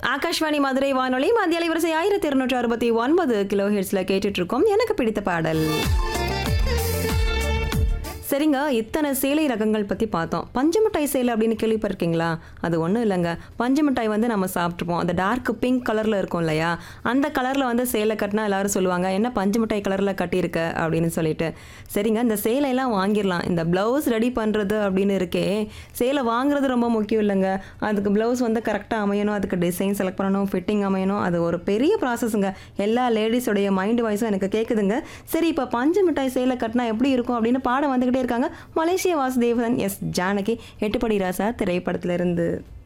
ஆகாஷ்வாணி மதுரை வானொலி மத்திய அலைவரிசை ஆயிரத்தி இருநூற்றி அறுபத்தி ஒன்பது கிலோ ஹெட்ஸில் கேட்டுட்டு இருக்கோம் எனக்கு பிடித்த பாடல் சரிங்க இத்தனை சேலை ரகங்கள் பற்றி பார்த்தோம் பஞ்சு மிட்டாய் சேலை அப்படின்னு கேள்விப்பட்டிருக்கீங்களா அது ஒன்றும் இல்லைங்க பஞ்சு மிட்டாய் வந்து நம்ம சாப்பிட்ருப்போம் அந்த டார்க் பிங்க் கலரில் இருக்கும் இல்லையா அந்த கலரில் வந்து சேலை கட்டினா எல்லாரும் சொல்லுவாங்க என்ன பஞ்சு மிட்டாய் கலரில் கட்டியிருக்க அப்படின்னு சொல்லிட்டு சரிங்க இந்த சேலையெல்லாம் வாங்கிடலாம் இந்த ப்ளவுஸ் ரெடி பண்ணுறது அப்படின்னு இருக்கே சேலை வாங்குறது ரொம்ப முக்கியம் இல்லைங்க அதுக்கு ப்ளவுஸ் வந்து கரெக்டாக அமையணும் அதுக்கு டிசைன் செலக்ட் பண்ணணும் ஃபிட்டிங் அமையணும் அது ஒரு பெரிய ப்ராசஸுங்க எல்லா லேடிஸோடைய மைண்ட் வாய்ஸும் எனக்கு கேட்குதுங்க சரி இப்போ பஞ்சு மிட்டாய் சேலை கட்டினா எப்படி இருக்கும் அப்படின்னு பாடம் வந்துக்கிட்டே இருக்காங்க மலேசிய வாசுதேவன் எஸ் ஜானகி எட்டுப்படி ராசா திரைப்படத்திலிருந்து